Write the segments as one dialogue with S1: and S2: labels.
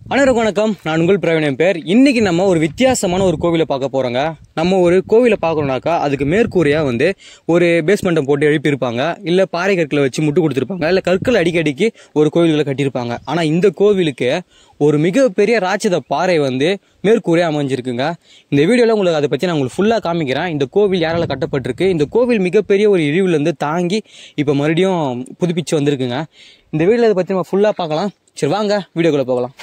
S1: அனைவருக்கும் வணக்கம் நான் உங்கள் பிரவீன் பேர் இன்னைக்கு நம்ம ஒரு வித்தியாசமான ஒரு கோவிலை பார்க்க போறோங்க நம்ம ஒரு கோவிலை பார்க்கணும்னாக்கா அதுக்கு மேற்கூரையா வந்து ஒரு பேஸ்மெண்ட்டை போட்டு எழுப்பியிருப்பாங்க இல்ல பாறை கற்களை வச்சு முட்டு கொடுத்துருப்பாங்க இல்ல கற்கள் அடிக்கடிக்கு ஒரு கோவில்களை கட்டியிருப்பாங்க ஆனா இந்த கோவிலுக்கு ஒரு மிகப்பெரிய ராட்சத பாறை வந்து மேற்கூரையா அமைஞ்சிருக்குங்க இந்த வீடியோல உங்களுக்கு அதை பத்தி நான் உங்களுக்கு ஃபுல்லா காமிக்கிறேன் இந்த கோவில் யாரால கட்டப்பட்டிருக்கு இந்த கோவில் மிகப்பெரிய ஒரு இழிவுல இருந்து தாங்கி இப்ப மறுபடியும் புதுப்பிச்சு வந்திருக்குங்க இந்த வீடியோல இதை பத்தி நம்ம ஃபுல்லா பார்க்கலாம் சரி வாங்க வீடியோக்குள்ள போகலாம்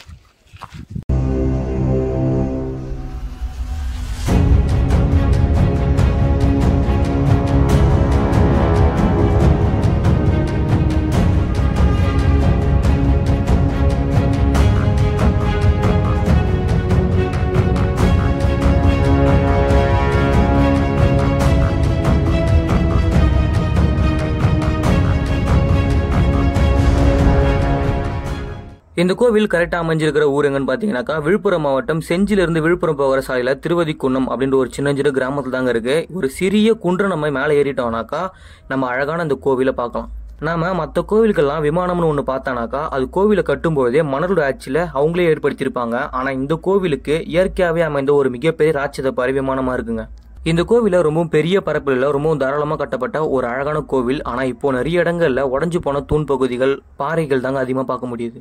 S1: இந்த கோவில் கரெக்டா அமைஞ்சிருக்கிற ஊர் எங்கன்னு பாத்தீங்கன்னாக்கா விழுப்புரம் மாவட்டம் செஞ்சிலிருந்து விழுப்புரம் போகிற சாலையில திருவதி குன்னம் அப்படின்ற ஒரு சின்னஞ்சிறு கிராமத்துல தாங்க இருக்கு ஒரு சிறிய குன்று நம்ம மேலே ஏறிட்டோம்னாக்கா நம்ம அழகான இந்த கோவிலை பார்க்கலாம் நாம மற்ற கோவிலுக்கெல்லாம் விமானம்னு ஒன்று பார்த்தானாக்கா அது கோவிலை கட்டும்போதே மணலோட ஆட்சியில் அவங்களே ஏற்படுத்தியிருப்பாங்க ஆனால் இந்த கோவிலுக்கு இயற்கையாகவே அமைந்த ஒரு மிகப்பெரிய ராட்சத பறவை விமானமாக இருக்குங்க இந்த கோவில ரொம்பவும் பெரிய பரப்பில் ரொம்பவும் தாராளமாக கட்டப்பட்ட ஒரு அழகான கோவில் ஆனால் இப்போ நிறைய இடங்கள்ல உடஞ்சு போன தூண் பகுதிகள் பாறைகள் தாங்க அதிகமாக பார்க்க முடியுது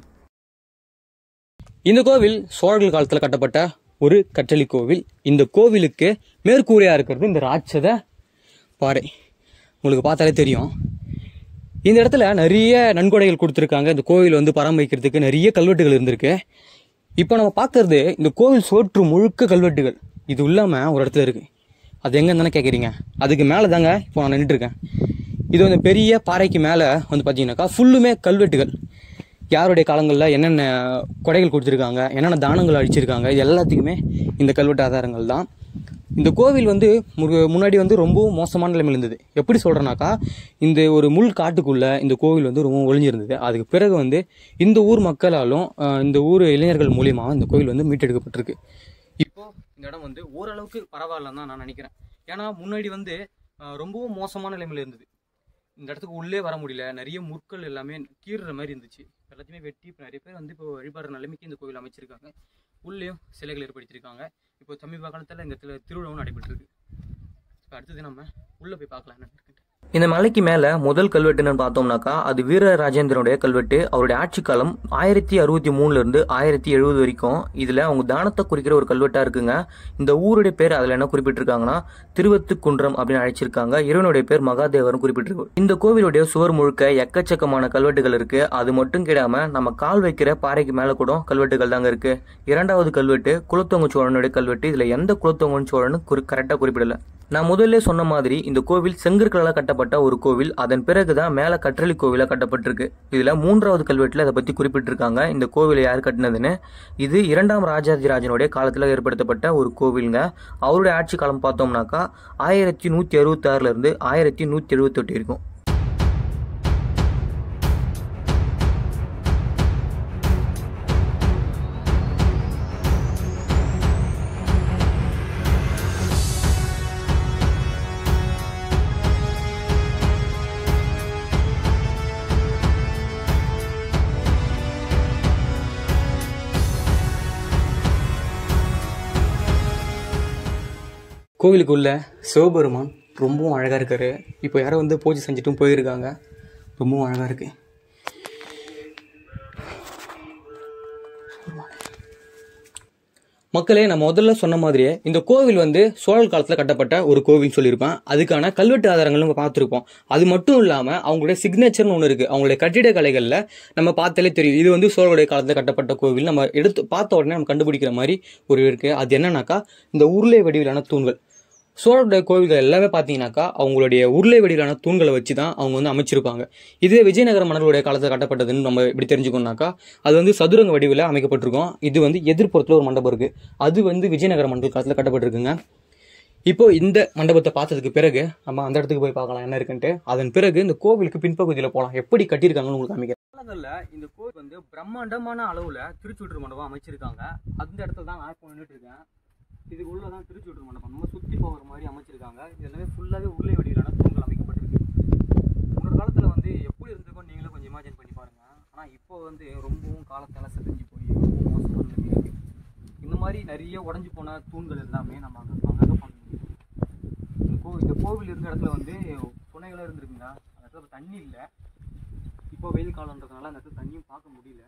S1: இந்த கோவில் சோழர்கள் காலத்தில் கட்டப்பட்ட ஒரு கற்றளி கோவில் இந்த கோவிலுக்கு மேற்கூரையா இருக்கிறது இந்த ராட்சத பாறை உங்களுக்கு பார்த்தாலே தெரியும் இந்த இடத்துல நிறைய நன்கொடைகள் கொடுத்துருக்காங்க இந்த கோவில் வந்து பராமரிக்கிறதுக்கு நிறைய கல்வெட்டுகள் இருந்திருக்கு இப்போ நம்ம பார்க்கறது இந்த கோவில் சோற்று முழுக்க கல்வெட்டுகள் இது இல்லாம ஒரு இடத்துல இருக்கு அது எங்க தானே கேட்குறீங்க அதுக்கு மேலே தாங்க இப்போ நான் நின்றுட்டு இருக்கேன் இது வந்து பெரிய பாறைக்கு மேலே வந்து பார்த்தீங்கன்னாக்கா ஃபுல்லுமே கல்வெட்டுகள் யாருடைய காலங்களில் என்னென்ன கொடைகள் கொடுத்துருக்காங்க என்னென்ன தானங்கள் அழிச்சிருக்காங்க இது எல்லாத்துக்குமே இந்த கல்வெட்டு ஆதாரங்கள் தான் இந்த கோவில் வந்து மு- முன்னாடி வந்து ரொம்பவும் மோசமான நிலைமையில் இருந்தது எப்படி சொல்கிறேன்னாக்கா இந்த ஒரு முள் காட்டுக்குள்ளே இந்த கோவில் வந்து ரொம்ப ஒளிஞ்சிருந்தது அதுக்கு பிறகு வந்து இந்த ஊர் மக்களாலும் அஹ், இந்த ஊர் இளைஞர்கள் மூலியமாக இந்த கோவில் வந்து மீட்டெடுக்கப்பட்டிருக்கு இப்போ இந்த இடம் வந்து ஓரளவுக்கு பரவாயில்லன்னு தான் நான் நினைக்கிறேன் ஏன்னா முன்னாடி வந்து அஹ், ரொம்பவும் மோசமான நிலைமையில் இருந்தது இந்த இடத்துக்கு உள்ளே வர முடியல நிறைய முற்கள் எல்லாமே கீறுற மாதிரி இருந்துச்சு எல்லாத்தையுமே வெட்டி இப்போ நிறைய பேர் வந்து இப்போ வழிபாடுற நிலைமைக்கு இந்த கோவில் அமைச்சிருக்காங்க உள்ளேயும் சிலைகள் ஏற்படுத்தியிருக்காங்க இப்போ சமீப காலத்தில் இந்த இடத்துல திருவிழாவும் நடைபெற்றிருக்கு இப்போ அடுத்தது நம்ம உள்ளே போய் பார்க்கலாம் என்ன இருக்குன்ட்டு இந்த மலைக்கு மேல முதல் கல்வெட்டுன்னு பார்த்தோம்னாக்கா அது வீரராஜேந்திரனுடைய கல்வெட்டு அவருடைய ஆட்சி காலம் ஆயிரத்தி அறுபத்தி மூணுல இருந்து ஆயிரத்தி எழுபது வரைக்கும் இதுல அவங்க தானத்தை குறிக்கிற ஒரு கல்வெட்டா இருக்குங்க இந்த ஊருடைய பேர் அதுல என்ன குறிப்பிட்டிருக்காங்கன்னா திருவத்துக்குன்றம் அப்படின்னு அழைச்சிருக்காங்க இறைவனுடைய பேர் மகாதேவர்னு குறிப்பிட்டிருக்கு இந்த கோவிலுடைய சுவர் முழுக்க எக்கச்சக்கமான கல்வெட்டுகள் இருக்கு அது மட்டும் கிடையாம நம்ம கால் வைக்கிற பாறைக்கு மேல கூட கல்வெட்டுகள் தாங்க இருக்கு இரண்டாவது கல்வெட்டு குலத்தொங்க சோழனுடைய கல்வெட்டு இதுல எந்த குலத்தொங்கன் சோழன் குறி கரெக்டா குறிப்பிடல நான் முதல்ல சொன்ன மாதிரி இந்த கோவில் செங்கற்களால் கட்டப்பட்ட ஒரு கோவில் அதன் பிறகுதான் மேல கற்றளி கோவிலா கட்டப்பட்டிருக்கு இதுல மூன்றாவது கல்வெட்டுல அதை பத்தி குறிப்பிட்டிருக்காங்க இந்த கோவிலை யார் கட்டினதுன்னு இது இரண்டாம் ராஜாதிராஜனுடைய காலத்துல ஏற்படுத்தப்பட்ட ஒரு கோவிலுங்க அவருடைய ஆட்சி காலம் பார்த்தோம்னாக்கா ஆயிரத்தி நூத்தி அறுபத்தி ஆறுல இருந்து ஆயிரத்தி நூத்தி எழுபத்தெட்டு இருக்கும் கோவிலுக்குள்ள சிவபெருமான் ரொம்பவும் அழகா இருக்காரு இப்போ யாரோ வந்து பூஜை செஞ்சுட்டும் போயிருக்காங்க ரொம்பவும் அழகா இருக்கு மக்களே நான் முதல்ல சொன்ன மாதிரியே இந்த கோவில் வந்து சோழர் காலத்தில் கட்டப்பட்ட ஒரு கோவில் சொல்லியிருப்பேன் அதுக்கான கல்வெட்டு ஆதாரங்கள் நம்ம பார்த்துருப்போம் அது மட்டும் இல்லாமல் அவங்களுடைய சிக்னேச்சர்னு ஒன்று இருக்குது அவங்களுடைய கட்டிடக்கலைகளில் நம்ம பார்த்தாலே தெரியும் இது வந்து சோழருடைய காலத்தில் கட்டப்பட்ட கோவில் நம்ம எடுத்து பார்த்த உடனே நம்ம கண்டுபிடிக்கிற மாதிரி ஒரு இருக்குது அது என்னன்னாக்கா இந்த உருளை வடிவிலான தூண்கள் சோழருடைய கோவில்கள் எல்லாமே பார்த்தீங்கன்னாக்கா அவங்களுடைய உருளை வடிவிலான தூண்களை வச்சு தான் அவங்க வந்து அமைச்சிருப்பாங்க இதுவே விஜயநகர மன்னர்களுடைய காலத்தில் கட்டப்பட்டதுன்னு நம்ம இப்படி தெரிஞ்சுக்கணும்னாக்கா அது வந்து சதுரங்க வடிவில் அமைக்கப்பட்டிருக்கும் இது வந்து எதிர்ப்புறத்தில் ஒரு மண்டபம் இருக்கு அது வந்து விஜயநகர மன்னர்கள் காலத்தில் கட்டப்பட்டிருக்குங்க இப்போ இந்த மண்டபத்தை பார்த்ததுக்கு பிறகு நம்ம அந்த இடத்துக்கு போய் பார்க்கலாம் என்ன இருக்குன்ட்டு அதன் பிறகு இந்த கோவிலுக்கு பின்பகுதியில் போகலாம் எப்படி கட்டியிருக்காங்கன்னு உங்களுக்கு காமிக்கிறேன் காலங்களில் இந்த கோவில் வந்து பிரம்மாண்டமான அளவில் திருச்சூற்று மண்டபம் அமைச்சிருக்காங்க அந்த இடத்துல தான் நான் இப்போ நின்றுட்டு இருக்கேன் இதுக்கு உள்ள தான் திருச்சூற்று மண்டபம் நம்ம சுற்றி போகிற மாதிரி அமைச்சிருக்காங்க இது எல்லாமே ஃபுல்லாகவே உருளை வடிவிலான தூண்கள் அமைக்கப்பட்டிருக்கு முன்னொரு காலத்தில் வந்து எப்படி இருந்திருக்கோ நீங்களே கொஞ்சம் இமேஜின் பண்ணி பாருங்க ஆனால் இப்போ வந்து ரொம்பவும் காலத்தால் செதஞ்சு போய் ரொம்ப மோசமான நிலைமையில மாதிரி நிறைய உடஞ்சி போன தூண்கள் எல்லாமே நம்ம அங்கே அங்கே தான் பார்க்க முடியும் இந்த கோ இந்த கோவில் இருக்க இடத்துல வந்து புனைகளும் இருந்திருக்குங்க அந்த இடத்துல இப்ப தண்ணி இல்லை இப்போ வெயில் காலம்ன்றதுனால அந்த இடத்துல தண்ணியும் பார்க்க முடியல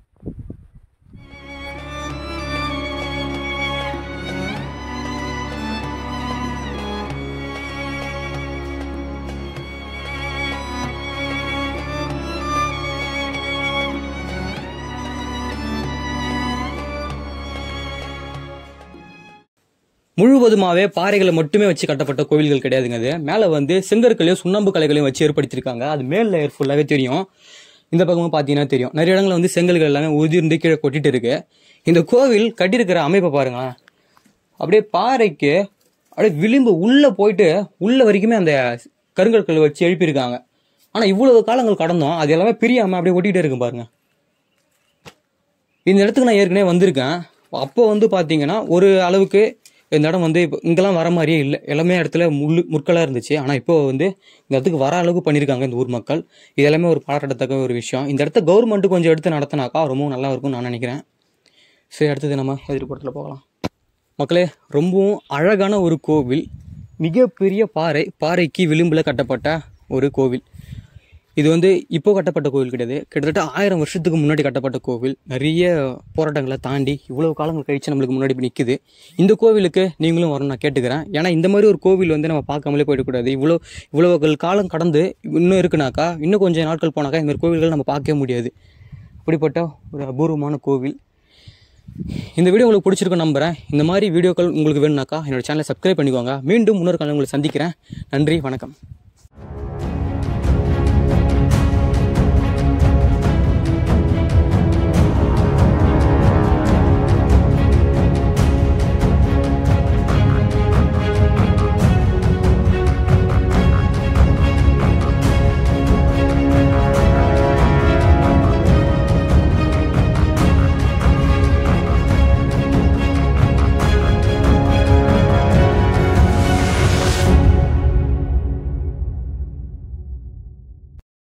S1: முழுவதுமாவே பாறைகளை மட்டுமே வச்சு கட்டப்பட்ட கோவில்கள் கிடையாதுங்க அது மேலே வந்து செங்கற்களையும் சுண்ணாம்பு கலைகளையும் வச்சு ஏற்படுத்தியிருக்காங்க அது மேல் லேயர் ஃபுல்லாகவே தெரியும் இந்த பக்கமும் பார்த்தீங்கன்னா தெரியும் நிறைய இடங்களில் வந்து செங்கல்கள் எல்லாமே உதிர்ந்து கீழே கொட்டிட்டு இருக்கு இந்த கோவில் கட்டியிருக்கிற அமைப்பை பாருங்களேன் அப்படியே பாறைக்கு அப்படியே விளிம்பு உள்ள போயிட்டு உள்ள வரைக்குமே அந்த கருங்கற்களை வச்சு எழுப்பியிருக்காங்க ஆனால் இவ்வளவு காலங்கள் கடந்தோம் அது எல்லாமே பிரியாம அப்படியே ஒட்டிகிட்டே இருக்கு பாருங்க இந்த இடத்துக்கு நான் ஏற்கனவே வந்திருக்கேன் அப்போ வந்து பார்த்தீங்கன்னா ஒரு அளவுக்கு இந்த இடம் வந்து இப்போ இங்கெல்லாம் வர மாதிரியே இல்லை எல்லாமே இடத்துல முள்ளு முற்களாக இருந்துச்சு ஆனால் இப்போ வந்து இந்த இடத்துக்கு வர அளவுக்கு பண்ணியிருக்காங்க இந்த ஊர் மக்கள் இது எல்லாமே ஒரு பாராட்டத்தக்க ஒரு விஷயம் இந்த இடத்த கவர்மெண்ட் கொஞ்சம் எடுத்து நடத்தினாக்கா ரொம்பவும் நல்லா இருக்கும்னு நான் நினைக்கிறேன் சரி அடுத்தது நம்ம எதிர்ப்புறத்தில் போகலாம் மக்களே ரொம்பவும் அழகான ஒரு கோவில் மிகப்பெரிய பாறை பாறைக்கு விளிம்பில் கட்டப்பட்ட ஒரு கோவில் இது வந்து இப்போ கட்டப்பட்ட கோவில் கிடையாது கிட்டத்தட்ட ஆயிரம் வருஷத்துக்கு முன்னாடி கட்டப்பட்ட கோவில் நிறைய போராட்டங்களை தாண்டி இவ்வளவு காலங்கள் கழிச்சு நம்மளுக்கு முன்னாடி இப்ப நிக்குது இந்த கோவிலுக்கு நீங்களும் வரணும் நான் கேட்டுக்கிறேன் ஏன்னா இந்த மாதிரி ஒரு கோவில் வந்து நம்ம பார்க்காமலே போயிடக்கூடாது இவ்வளோ இவ்வளவு காலம் கடந்து இன்னும் இருக்குனாக்கா இன்னும் கொஞ்சம் நாட்கள் போனாக்கா இந்த மாதிரி கோவில்கள் நம்ம பார்க்கவே முடியாது அப்படிப்பட்ட ஒரு அபூர்வமான கோவில் இந்த வீடியோ உங்களுக்கு பிடிச்சிருக்கும் நம்புறேன் இந்த மாதிரி வீடியோக்கள் உங்களுக்கு வேணும்னாக்கா என்னோட சேனலை சப்ஸ்கிரைப் பண்ணிக்கோங்க மீண்டும் இன்னொரு காலம் உங்களை சந்திக்கிறேன் நன்றி வணக்கம்